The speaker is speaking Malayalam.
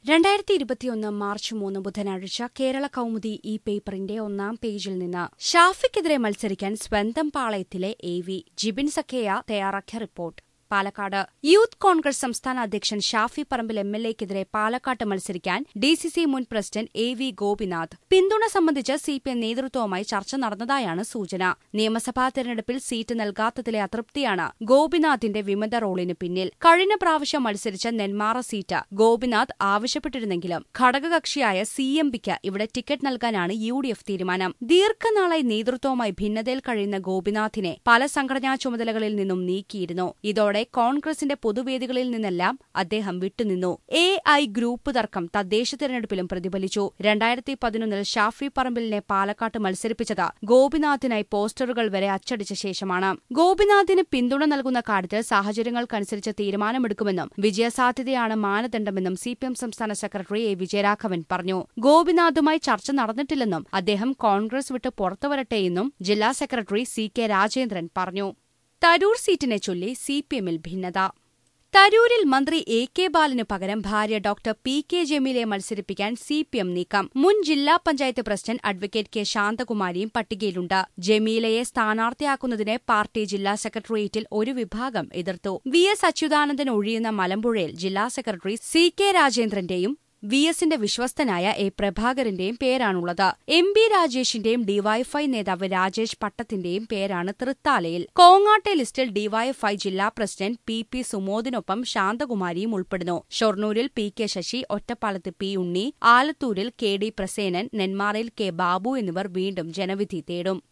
രണ്ടായിരത്തി ഇരുപത്തിയൊന്ന് മാർച്ച് മൂന്ന് ബുധനാഴ്ച കേരള കൗമുദി ഈ പേപ്പറിന്റെ ഒന്നാം പേജിൽ നിന്ന് ഷാഫിക്കെതിരെ മത്സരിക്കാൻ സ്വന്തം പാളയത്തിലെ എ വി ജിബിൻ സഖേയ തയ്യാറാക്കിയ റിപ്പോർട്ട് പാലക്കാട് യൂത്ത് കോൺഗ്രസ് സംസ്ഥാന അധ്യക്ഷൻ ഷാഫി പറമ്പിൽ എം എൽ എക്കെതിരെ പാലക്കാട്ട് മത്സരിക്കാൻ ഡി സി സി മുൻ പ്രസിഡന്റ് എ വി ഗോപിനാഥ് പിന്തുണ സംബന്ധിച്ച് സി പി എം നേതൃത്വവുമായി ചർച്ച നടന്നതായാണ് സൂചന നിയമസഭാ തെരഞ്ഞെടുപ്പിൽ സീറ്റ് നൽകാത്തതിലെ അതൃപ്തിയാണ് ഗോപിനാഥിന്റെ വിമത റോളിന് പിന്നിൽ കഴിഞ്ഞ പ്രാവശ്യം മത്സരിച്ച നെന്മാറ സീറ്റ് ഗോപിനാഥ് ആവശ്യപ്പെട്ടിരുന്നെങ്കിലും ഘടകകക്ഷിയായ സി എം പിക്ക് ഇവിടെ ടിക്കറ്റ് നൽകാനാണ് യു ഡി എഫ് തീരുമാനം ദീർഘനാളായി നേതൃത്വവുമായി ഭിന്നതയിൽ കഴിയുന്ന ഗോപിനാഥിനെ പല സംഘടനാ ചുമതലകളിൽ നിന്നും നീക്കിയിരുന്നു ഇതോടെ കോൺഗ്രസിന്റെ പൊതുവേദികളിൽ നിന്നെല്ലാം അദ്ദേഹം വിട്ടുനിന്നു എ ഐ ഗ്രൂപ്പ് തർക്കം തദ്ദേശ തെരഞ്ഞെടുപ്പിലും പ്രതിഫലിച്ചു രണ്ടായിരത്തി പതിനൊന്നിൽ ഷാഫി പറമ്പിലിനെ പാലക്കാട്ട് മത്സരിപ്പിച്ചത് ഗോപിനാഥിനായി പോസ്റ്ററുകൾ വരെ അച്ചടിച്ച ശേഷമാണ് ഗോപിനാഥിന് പിന്തുണ നൽകുന്ന കാര്യത്തിൽ സാഹചര്യങ്ങൾക്കനുസരിച്ച് തീരുമാനമെടുക്കുമെന്നും വിജയസാധ്യതയാണ് മാനദണ്ഡമെന്നും സി പി എം സംസ്ഥാന സെക്രട്ടറി എ വിജയരാഘവൻ പറഞ്ഞു ഗോപിനാഥുമായി ചർച്ച നടന്നിട്ടില്ലെന്നും അദ്ദേഹം കോൺഗ്രസ് വിട്ട് പുറത്തുവരട്ടെയെന്നും ജില്ലാ സെക്രട്ടറി സി കെ രാജേന്ദ്രൻ പറഞ്ഞു തരൂർ സീറ്റിനെ ചൊല്ലി സി പി എമ്മിൽ ഭിന്നത തരൂരിൽ മന്ത്രി എ കെ ബാലന് പകരം ഭാര്യ ഡോക്ടർ പി കെ ജമീലയെ മത്സരിപ്പിക്കാൻ സി പി എം നീക്കം മുൻ ജില്ലാ പഞ്ചായത്ത് പ്രസിഡന്റ് അഡ്വക്കേറ്റ് കെ ശാന്തകുമാരിയും പട്ടികയിലുണ്ട് ജമീലയെ സ്ഥാനാർത്ഥിയാക്കുന്നതിനെ പാർട്ടി ജില്ലാ സെക്രട്ടേറിയറ്റിൽ ഒരു വിഭാഗം എതിർത്തു വി എസ് അച്യുതാനന്ദൻ ഒഴിയുന്ന മലമ്പുഴയിൽ ജില്ലാ സെക്രട്ടറി സി കെ രാജേന്ദ്രന്റെയും വി എസിന്റെ വിശ്വസ്തനായ എ പ്രഭാകരന്റെയും പേരാണുള്ളത് എം ബി രാജേഷിന്റെയും ഡിവൈഎഫ്ഐ നേതാവ് രാജേഷ് പട്ടത്തിന്റെയും പേരാണ് തൃത്താലയിൽ കോങ്ങാട്ടെ ലിസ്റ്റിൽ ഡിവൈഎഫ്ഐ ജില്ലാ പ്രസിഡന്റ് പി പി സുമോദിനൊപ്പം ശാന്തകുമാരിയും ഉൾപ്പെടുന്നു ഷൊർണൂരിൽ പി കെ ശശി ഒറ്റപ്പാലത്ത് പി ഉണ്ണി ആലത്തൂരിൽ കെ ഡി പ്രസേനൻ നെന്മാറയിൽ കെ ബാബു എന്നിവർ വീണ്ടും ജനവിധി തേടും